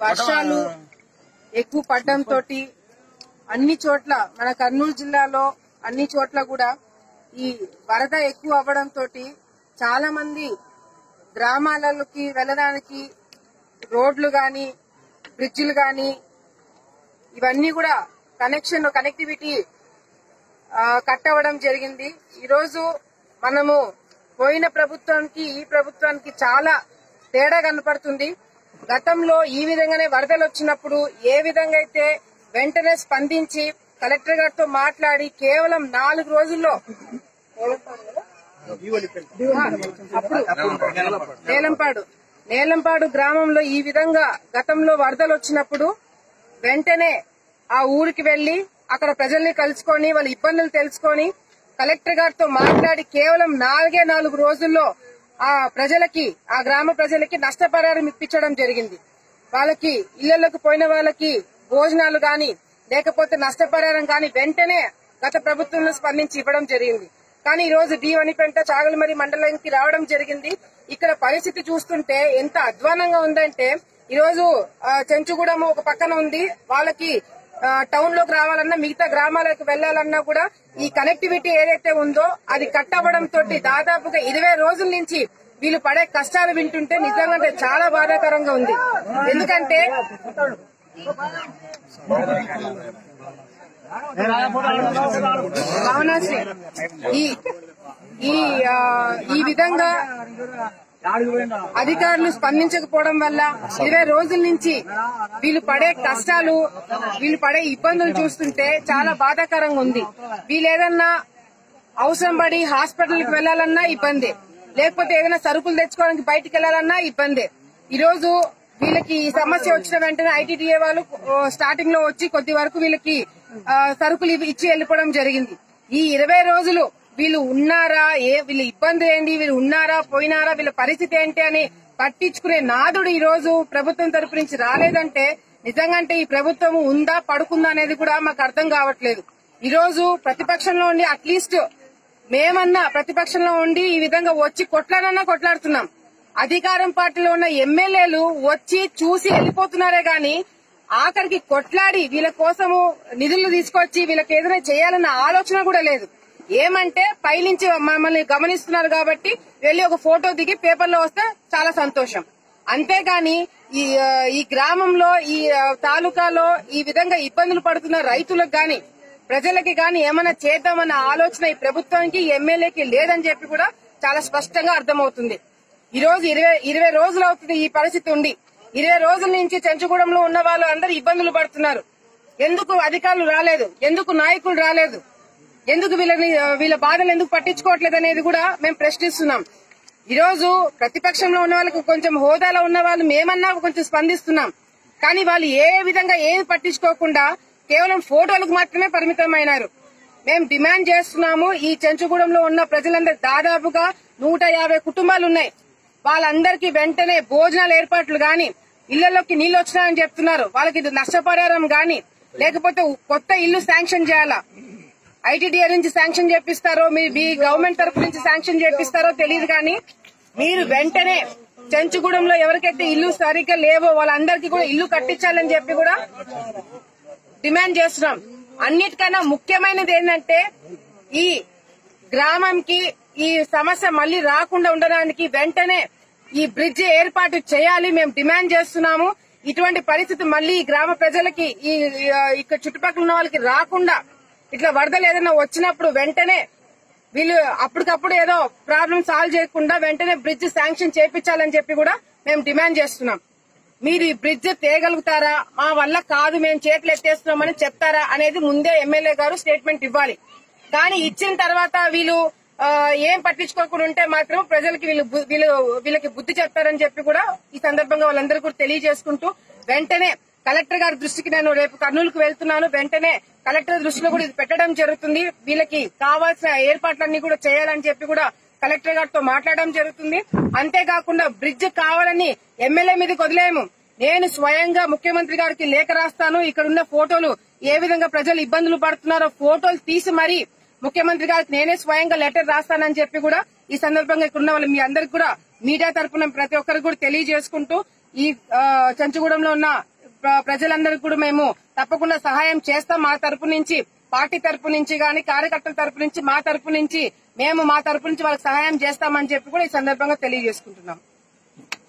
వర్షాలు ఎక్కువ పడడం తోటి అన్ని చోట్ల మన కర్నూలు జిల్లాలో అన్ని చోట్ల కూడా ఈ వరద ఎక్కువ అవ్వడం తోటి చాలా మంది గ్రామాలలోకి వెళ్ళడానికి రోడ్లు గాని బ్రిడ్జిలు గాని ఇవన్నీ కూడా కనెక్షన్ కనెక్టివిటీ ఆ, కట్ అవ్వడం జరిగింది ఈరోజు మనము పోయిన ప్రభుత్వానికి ఈ ప్రభుత్వానికి చాలా తేడా కనపడుతుంది గతంలో ఈ విధంగానే వరదలు వచ్చినప్పుడు ఏ విధంగా అయితే వెంటనే స్పందించి కలెక్టర్ గారితో మాట్లాడి కేవలం నాలుగు రోజుల్లో అప్పుడు నేలంపాడు నేలంపాడు గ్రామంలో ఈ విధంగా గతంలో వరదలు వచ్చినప్పుడు వెంటనే ఆ ఊరికి వెళ్లి అక్కడ ప్రజల్ని కలుసుకొని వాళ్ళ ఇబ్బందులు తెలుసుకొని కలెక్టర్ గారితో మాట్లాడి కేవలం నాలుగే నాలుగు రోజుల్లో ఆ ప్రజలకి ఆ గ్రామ ప్రజలకి నష్టపరిహారం ఇప్పించడం జరిగింది వాళ్ళకి ఇళ్లలోకి పోయిన వాళ్ళకి భోజనాలు గాని లేకపోతే నష్టపరిహారం గాని వెంటనే గత ప్రభుత్వంలో స్పందించి ఇవ్వడం జరిగింది కానీ ఈ రోజు డి వనిపెంట చాగలమరి మండలానికి రావడం జరిగింది ఇక్కడ పరిస్థితి చూస్తుంటే ఎంత అధ్వానంగా ఉందంటే ఈ రోజు ఆ, చెంచుగూడెం ఒక పక్కన ఉంది వాళ్ళకి ఆ, టౌన్ లోకి రావాలన్నా మిగతా గ్రామాలకు వెళ్లాలన్నా కూడా ఈ కనెక్టివిటీ ఏదైతే ఉందో అది కట్ అవ్వడం తోటి దాదాపుగా ఇరవై రోజుల నుంచి వీళ్ళు పడే కష్టాలు వింటుంటే నిజంగా అంటే చాలా బాధాకరంగా ఉంది ఎందుకంటే భావనాశ్రీ ఈ ఈ ఆ, ఈ విధంగా అధికారులు స్పందించకపోవడం వల్ల ఇరవై రోజుల నుంచి వీళ్ళు పడే కష్టాలు వీళ్ళు పడే ఇబ్బందులు చూస్తుంటే చాలా బాధాకరంగా ఉంది వీళ్ళు ఏదన్నా అవసరం పడి హాస్పిటల్కి వెళ్లాలన్నా ఇబ్బంది లేకపోతే ఏదైనా సరుకులు తెచ్చుకోవడానికి బయటికి వెళ్లాలన్నా ఇబ్బంది ఈ రోజు వీళ్ళకి ఈ సమస్య వచ్చిన వెంటనే ఐటీడీఏ వాళ్ళు స్టార్టింగ్ లో వచ్చి కొద్ది వరకు వీళ్ళకి ఆ, సరుకులు ఇవి ఇచ్చి వెళ్ళిపోవడం జరిగింది ఈ ఇరవై రోజులు వీళ్ళు ఉన్నారా ఏ వీళ్ళ ఇబ్బంది ఏంటి వీళ్ళు ఉన్నారా పోయినారా వీళ్ళ పరిస్థితి ఏంటి అని పట్టించుకునే నాదుడు ఈ రోజు ప్రభుత్వం తరపు నుంచి రాలేదంటే నిజంగా అంటే ఈ ప్రభుత్వం ఉందా పడుకుందా అనేది కూడా మాకు అర్థం కావట్లేదు ఈ రోజు ప్రతిపక్షంలో ఉండి అట్లీస్ట్ మేమన్నా ప్రతిపక్షంలో ఉండి ఈ విధంగా వచ్చి కొట్లాడన్నా కొట్లాడుతున్నాం అధికారం పార్టీలో ఉన్న ఎమ్మెల్యేలు వచ్చి చూసి వెళ్ళిపోతున్నారే గాని ఆఖరికి కొట్లాడి వీళ్ళ కోసము నిధులు తీసుకొచ్చి వీళ్ళకి ఏదైనా చేయాలన్న ఆలోచన కూడా లేదు ఏమంటే పైనుంచి మమ్మల్ని గమనిస్తున్నారు కాబట్టి వెళ్లి ఒక ఫోటో దిగి పేపర్లో వస్తే చాలా సంతోషం అంతేగాని ఈ ఆ, ఈ గ్రామంలో ఈ ఆ, తాలూకాలో ఈ విధంగా ఇబ్బందులు పడుతున్న రైతులకు గాని ప్రజలకి గాని ఏమైనా చేద్దామన్న ఆలోచన ఈ ప్రభుత్వానికి ఎమ్మెల్యేకి లేదని చెప్పి కూడా చాలా స్పష్టంగా అర్థమవుతుంది ఈ రోజు ఇరవై ఇరవై రోజులు అవుతుంది ఈ పరిస్థితి ఉండి ఇరవై రోజుల నుంచి చెంచుగూడెంలో ఉన్న వాళ్ళు అందరూ ఇబ్బందులు పడుతున్నారు ఎందుకు అధికారులు రాలేదు ఎందుకు నాయకులు రాలేదు ఎందుకు వీళ్ళని వీళ్ళ బాధలు ఎందుకు పట్టించుకోవట్లేదు అనేది కూడా మేము ప్రశ్నిస్తున్నాం ఈ రోజు ప్రతిపక్షంలో ఉన్న వాళ్ళకి కొంచెం హోదాలో ఉన్న వాళ్ళు మేమన్నా కొంచెం స్పందిస్తున్నాం కానీ వాళ్ళు ఏ విధంగా ఏమి పట్టించుకోకుండా కేవలం ఫోటోలకు మాత్రమే పరిమితమైనారు మేము డిమాండ్ చేస్తున్నాము ఈ చెంచుగూడెంలో ఉన్న ప్రజలందరూ దాదాపుగా నూట యాభై కుటుంబాలు ఉన్నాయి వాళ్ళందరికీ వెంటనే భోజనాల ఏర్పాట్లు గాని ఇళ్లలోకి నీళ్లు వచ్చినాయని చెప్తున్నారు వాళ్ళకి ఇది నష్టపరిహారం గాని లేకపోతే కొత్త ఇల్లు శాంక్షన్ చేయాలా ఐటీడీఏ నుంచి శాంక్షన్ చేపిస్తారో మీ మీ గవర్నమెంట్ తరపు నుంచి శాంక్షన్ చేపిస్తారో తెలియదు కానీ మీరు వెంటనే చెంచుగూడెంలో ఎవరికైతే ఇల్లు సరిగ్గా లేవో వాళ్ళందరికీ కూడా ఇల్లు కట్టించాలని చెప్పి కూడా డిమాండ్ చేస్తున్నాం అన్నిటికన్నా ముఖ్యమైనది ఏంటంటే ఈ గ్రామంకి ఈ సమస్య మళ్ళీ రాకుండా ఉండడానికి వెంటనే ఈ బ్రిడ్జ్ ఏర్పాటు చేయాలి మేము డిమాండ్ చేస్తున్నాము ఇటువంటి పరిస్థితి మళ్ళీ ఈ గ్రామ ప్రజలకి ఈ ఆ, ఇక్కడ చుట్టుపక్కల ఉన్న వాళ్ళకి రాకుండా ఇట్లా వరదలు ఏదైనా వచ్చినప్పుడు వెంటనే వీళ్ళు అప్పటికప్పుడు ఏదో ప్రాబ్లం సాల్వ్ చేయకుండా వెంటనే బ్రిడ్జ్ శాంక్షన్ చేపించాలని చెప్పి కూడా మేము డిమాండ్ చేస్తున్నాం మీరు ఈ బ్రిడ్జ్ తేగలుగుతారా మా వల్ల కాదు మేము చేతులు ఎత్తేస్తున్నామని చెప్తారా అనేది ముందే ఎమ్మెల్యే గారు స్టేట్మెంట్ ఇవ్వాలి కానీ ఇచ్చిన తర్వాత వీళ్ళు ఆ, ఏం పట్టించుకోకుండా ఉంటే మాత్రం ప్రజలకి వీళ్ళు బు- వీళ్ళు వీళ్ళకి బుద్ధి చెప్తారని చెప్పి కూడా ఈ సందర్భంగా వాళ్ళందరూ కూడా తెలియజేసుకుంటూ వెంటనే కలెక్టర్ గారి దృష్టికి నేను రేపు కర్నూలుకు వెళ్తున్నాను వెంటనే కలెక్టర్ దృష్టిలో కూడా ఇది పెట్టడం జరుగుతుంది వీళ్ళకి కావాల్సిన ఏర్పాట్లన్నీ కూడా చేయాలని చెప్పి కూడా కలెక్టర్ గారితో మాట్లాడడం జరుగుతుంది అంతేకాకుండా బ్రిడ్జ్ కావాలని ఎమ్మెల్యే మీదకి వదిలేము నేను స్వయంగా ముఖ్యమంత్రి గారికి లేఖ రాస్తాను ఇక్కడ ఉన్న ఫోటోలు ఏ విధంగా ప్రజలు ఇబ్బందులు పడుతున్నారో ఫోటోలు తీసి మరీ ముఖ్యమంత్రి గారికి నేనే స్వయంగా లెటర్ రాస్తానని చెప్పి కూడా ఈ సందర్భంగా ఇక్కడ ఉన్న వాళ్ళు మీ అందరికి కూడా మీడియా తరపున ప్రతి ఒక్కరికి కూడా తెలియజేసుకుంటూ ఈ ఆ, చెంచుగూడెంలో ఉన్న ప్ర- ప్రజలందరికీ కూడా మేము తప్పకుండా సహాయం చేస్తాం మా తరపు నుంచి పార్టీ తరపు నుంచి గాని కార్యకర్తల తరపు నుంచి మా తరపు నుంచి మేము మా తరపు నుంచి వాళ్ళకి సహాయం చేస్తామని చెప్పి కూడా ఈ సందర్భంగా తెలియజేసుకుంటున్నాం